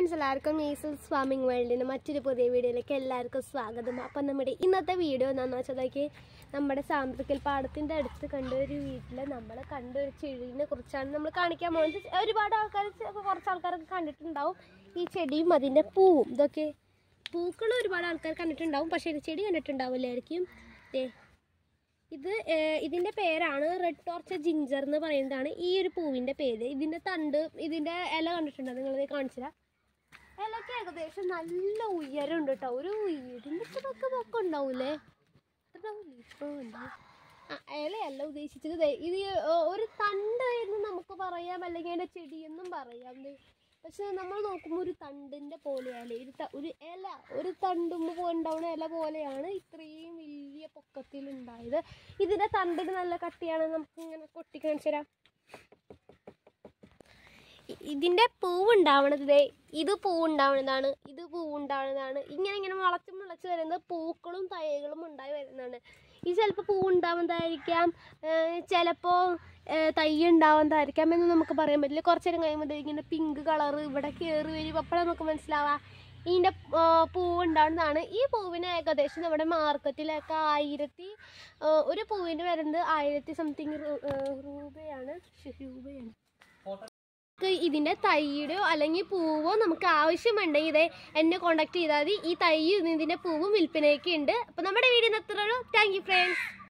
Friends എല്ലാവർക്കും measles farming വേൾഡിൻ്റെ മറ്റൊരു പുതിയ വീഡിയോയിലേക്ക് എല്ലാവർക്കും സ്വാഗതം അപ്പം നമ്മുടെ ഇന്നത്തെ വീഡിയോ എന്താണെന്ന് വെച്ചതൊക്കെ നമ്മുടെ സാമ്പത്തികൽ പാടത്തിൻ്റെ അടുത്ത് കണ്ട ഒരു വീട്ടിൽ നമ്മൾ കണ്ട ഒരു ചെടീനെ കുറിച്ചാണ് നമ്മൾ കാണിക്കാൻ പോകുന്നത് ഒരുപാട് ആൾക്കാർ ചിലപ്പോൾ കുറച്ച് ആൾക്കാരൊക്കെ കണ്ടിട്ടുണ്ടാവും ഈ ചെടിയും അതിൻ്റെ പൂവും ഇതൊക്കെ പൂക്കൾ ഒരുപാട് ആൾക്കാർ കണ്ടിട്ടുണ്ടാവും പക്ഷേ ഇത് ചെടി കണ്ടിട്ടുണ്ടാവില്ലായിരിക്കും ദേ ഇത് ഏഹ്, ഇതിന്റെ പേരാണ് റെഡ് ടോർച്ച് ജിഞ്ചർ എന്ന് പറയുന്നതാണ് ഈ ഒരു പൂവിന്റെ പേര് ഇതിന്റെ തണ്ട് ഇതിന്റെ ഇല കണ്ടിട്ടുണ്ടോ നിങ്ങൾ കാണിച്ചില്ല ഇലക്ക് ഏകദേശം നല്ല ഉയരമുണ്ട് കേട്ടോ ഒരു വീടിന്റെ ഇതൊക്കെ പൊക്കം ഉണ്ടാവൂലേ അത്ര ഉണ്ടാവൂലേ? ഇപ്പൊ ഉണ്ടാവും. ആ, ഇലയല്ല ഉദ്ദേശിച്ചത് ദേ ഇത് ഏഹ്, ഒരു തണ്ട് എന്ന് നമുക്ക് പറയാം അല്ലെങ്കിൽ അതിന്റെ ചെടിയെന്നും പറയാം ദേ. പക്ഷെ നമ്മൾ നോക്കുമ്പോൾ ഒരു തണ്ടിന്റെ പോലെയല്ലേ ഒരു ത- ഒരു ഇല ഒരു തണ്ടുമ്പ് പോലെ ഉണ്ടാവുന്ന ഇല പോലെയാണ് ഇത്രയും വലിയ പൊക്കത്തിൽ ഉണ്ടായത് ഇതിന്റെ തണ്ടിന് നല്ല കട്ടിയാണ് നമുക്ക് ഇങ്ങനെ കൊട്ടി കാണിച്ചു തരാം ഇ- ഇതിന്റെ പൂവ് ഉണ്ടാവണത് ദേ ഇത് പൂവുണ്ടാവുന്നതാണ് ഇത് പൂവുണ്ടാവുന്നതാണ് ഇങ്ങനെ ഇങ്ങനെ മുളച്ച് മുളച്ച് വരുന്നത് പൂക്കളും തൈകളും ഉണ്ടായി വരുന്നതാണ് ഇത് ചിലപ്പോൾ പൂവുണ്ടാവുന്നതായിരിക്കാം ചിലപ്പോൾ തൈ ഉണ്ടാവുന്നതായിരിക്കാം എന്ന് നമുക്ക് പറയാൻ പറ്റില്ല കുറച്ച് നേരം കഴിയുമ്പോൾ ദേ ഇങ്ങനെ പിങ്ക് കളർ ഇവിടെ കയറി വരും അപ്പോൾ നമുക്ക് മനസ്സിലാവാം ഇതിൻ്റെ പൂവ് ഉണ്ടാവുന്നതാണ് ഈ പൂവിന് ഏകദേശം നമ്മുടെ മാർക്കറ്റിലൊക്കെ ആയിരത്തി ആ, ഒരു പൂവിന് വരുന്നത് ആയിരത്തി സംതിങ് രൂപയാണ് ശ്ശെ, രൂപയാണ് നമുക്ക് ഇതിൻ്റെ തൈയുടെയോ അല്ലെങ്കിൽ പൂവോ നമുക്ക് ആവശ്യമുണ്ടെങ്കിൽ ഇതേ എന്നെ കോൺടാക്ട് ചെയ്താൽ മതി ഈ തൈയും ഇതിൻ്റെ പൂവും വിൽപ്പനയൊക്കെ ഉണ്ട് അപ്പോൾ നമ്മുടെ വീഡിയോ അത്രയുള്ളൂ താങ്ക് യു ഫ്രണ്ട്സ്